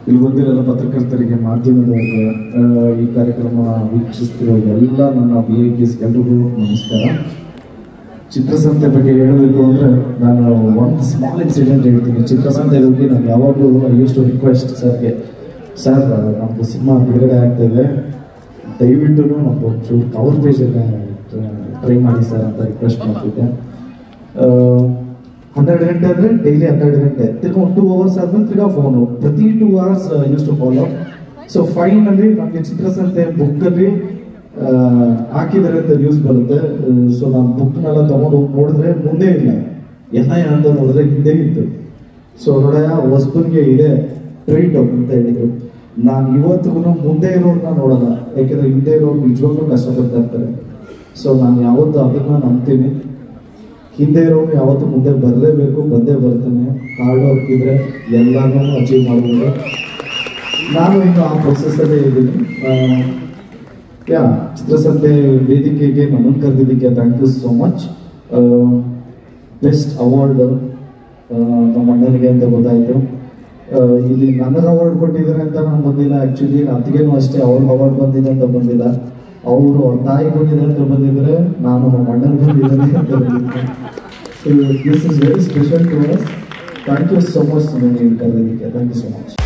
ಇಲ್ಲಿ ಬಂದಿರೋ ಪತ್ರಕರ್ತರಿಗೆ ಮಾಧ್ಯಮದವರಿಗೆ ಆ, ಈ ಕಾರ್ಯಕ್ರಮ ವೀಕ್ಷಿಸ್ತಿರೋ ಎಲ್ಲ ನನ್ನ ವಿ ಐ ಪಿಸ್ ಎಲ್ರಿಗೂ ನಮಸ್ಕಾರ ಚಿತ್ರಸಂತೆ ಬಗ್ಗೆ ಹೇಳಬೇಕು ಅಂದರೆ ನಾನು ಒಂದು ಸ್ಮಾಲ್ ಇನ್ಸಿಡೆಂಟ್ ಹೇಳ್ತೀನಿ ಚಿತ್ರಸಂತೆ ಹೋಗಿ ನಾನು ಯಾವಾಗಲೂ ಐ ಯೂಸ್ ಟು ರಿಕ್ವೆಸ್ಟ್ ಸರ್ಗೆ ಸರ್ ನಮ್ಮದು ಸಿನಿಮಾ ಬಿಡುಗಡೆ ಆಗ್ತಾ ಇದೆ ದಯವಿಟ್ಟು ನಮ್ಮದು ಒಂಚೂರು ಕವರ್ ಪೇಜನ್ನು ಟ್ರೈ ಮಾಡಿ ಸರ್ ಅಂತ ರಿಕ್ವೆಸ್ಟ್ ಮಾಡ್ತಿದ್ದೆ ಆ, ಹನ್ನೆರಡು ಗಂಟೆ ಅಂದರೆ ಡೈಲಿ ಹನ್ನೆರಡು ಗಂಟೆ ತಿರ್ಗಾ ಒಂದು ಟೂ ಅವರ್ಸ್ ಆದ್ಮೇಲೆ ತಿರ್ಗಾ ಫೋನು ಪ್ರತಿ two hours use to follow so finally ನಮಗೆ ಚಿತ್ರಸಂತೆ ಬುಕ್ಕಲ್ಲಿ ಹಾಕಿದ್ದಾರೆ ಅಂತ ನ್ಯೂಸ್ ಬರುತ್ತೆ ಸೊ ನಾನು ಬುಕ್ನೆಲ್ಲ ತಗೊಂಡು ಹೋಗಿ ನೋಡಿದ್ರೆ ಮುಂದೆ ಇಲ್ಲ ಎಲ್ಲ ಏನಂತ ನೋಡಿದ್ರೆ ಹಿಂದೆ ಇತ್ತು ಸೊ ನೋಡಯ್ಯ ಹೊಸಬನ್ಗೆ ಇದೆ ಟ್ರೀಟ್ ಅಂತ ಹೇಳಿದ್ರು ನಾನು ಇವತ್ತಿಗೂ ಮುಂದೆ ಇರೋರ್ನ ನೋಡಲ್ಲ ಯಾಕೆಂದ್ರೆ ಹಿಂದೆ ಇರೋರು ನಿಜವಾಗ್ಲೂ ಕಷ್ಟಪಡ್ತಾ ಇರ್ತಾರೆ ಸೊ ನಾನು ಯಾವತ್ತೂ ಅದನ್ನ ನಂಬ್ತೀನಿ ಹಿಂದೆ ಇರೋನು ಯಾವತ್ತೂ ಮುಂದೆ ಬರಲೇಬೇಕು ಬಂದೇ ಬರ್ತಾನೆ ಹಾರ್ಡ್ ವರ್ಕ್ ಇದ್ರೆ ಎಲ್ಲಾನು ಅಚೀವ್ ಮಾಡ್ಬೋದು ನಾನು ಇನ್ನು ಆ ಪ್ರೊಸೆಸ್ಸಲ್ಲೇ ಇದ್ದೀನಿ ಯಾ ಚಿತ್ರಸಂತೆ ವೇದಿಕೆಗೆ ನಮ್ಮನ್ನು ಕರೆದಿದ್ದಕ್ಕೆ thank you so much best award ನಮ್ಮ ಅಣ್ಣನಿಗೆ ಅಂತ ಗೊತ್ತಾಯಿತು ಇಲ್ಲಿ ನನಗೆ ಅವಾರ್ಡ್ ಕೊಟ್ಟಿದ್ದಾರೆ ಅಂತ ನಾನು ಬಂದಿಲ್ಲ ಆ್ಯಕ್ಚುಲಿ ಅತ್ತಿಗೆನೂ ಅಷ್ಟೇ ಅವ್ರಿಗೆ ಅವಾರ್ಡ್ ಬಂದಿದೆ ಅಂತ ಬಂದಿಲ್ಲ ಅವರು ಅವ್ರ ತಾಯಿ ಬಂದಿದೆ ಅಂತ ಬಂದಿದ್ರೆ ನಾನು ನಮ್ಮ ಅಣ್ಣನ ಬಂದಿದ್ದೇನೆ ಅಂತ ಬಂದಿದ್ದೆ this is very special to us thank you so much ನನಗೆ ಕರೆದಿದ್ದಕ್ಕೆ ಥ್ಯಾಂಕ್ ಯು ಸೊ ಮಚ್